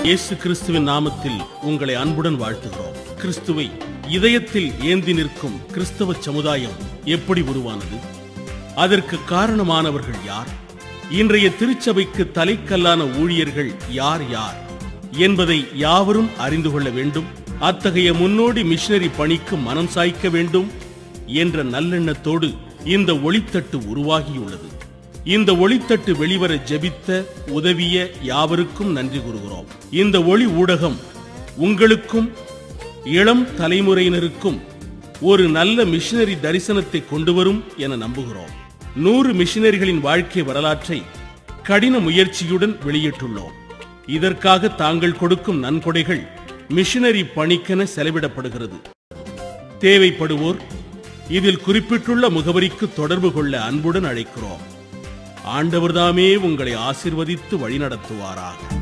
இயேசு கிறிஸ்துவின் நாமத்தில் உங்களை அன்புடன் வாழ்த்துகிறோம் கிறிஸ்துவை இதயத்தில் ஏந்தி நிற்கும் கிறிஸ்தவ சமுதாயம் எப்படி உருவானது அதற்கு காரணமானவர்கள் யார் இன்றைய திருச்சபைக்கு தலைக்கல்லான ஊழியர்கள் யார் யார் என்பதை யாவரும் அறிந்து கொள்ள வேண்டும் அத்தகைய முன்னோடி மிஷனரி பணிக்கு மனம் சாய்க்க வேண்டும் என்ற நல்லெண்ணத்தோடு இந்த ஒளித்தட்டு உருவாகியுள்ளது இந்த ஒளித்தட்டு வெளிவர ஜெபித்த உதவிய யாவருக்கும் நன்றி கூறுகிறோம் இந்த ஒளி ஊடகம் உங்களுக்கும் இளம் தலைமுறையினருக்கும் ஒரு நல்ல மிஷனரி தரிசனத்தை கொண்டு வரும் என நம்புகிறோம் நூறு மிஷனரிகளின் வாழ்க்கை வரலாற்றை கடின முயற்சியுடன் வெளியிட்டுள்ளோம் இதற்காக தாங்கள் கொடுக்கும் நன்கொடைகள் மிஷனரி பணிக்கென செலவிடப்படுகிறது தேவைப்படுவோர் இதில் குறிப்பிட்டுள்ள முகவரிக்கு தொடர்பு கொள்ள அன்புடன் அழைக்கிறோம் ஆண்டவர்தாமே உங்களை ஆசிர்வதித்து வழிநடத்துவாராக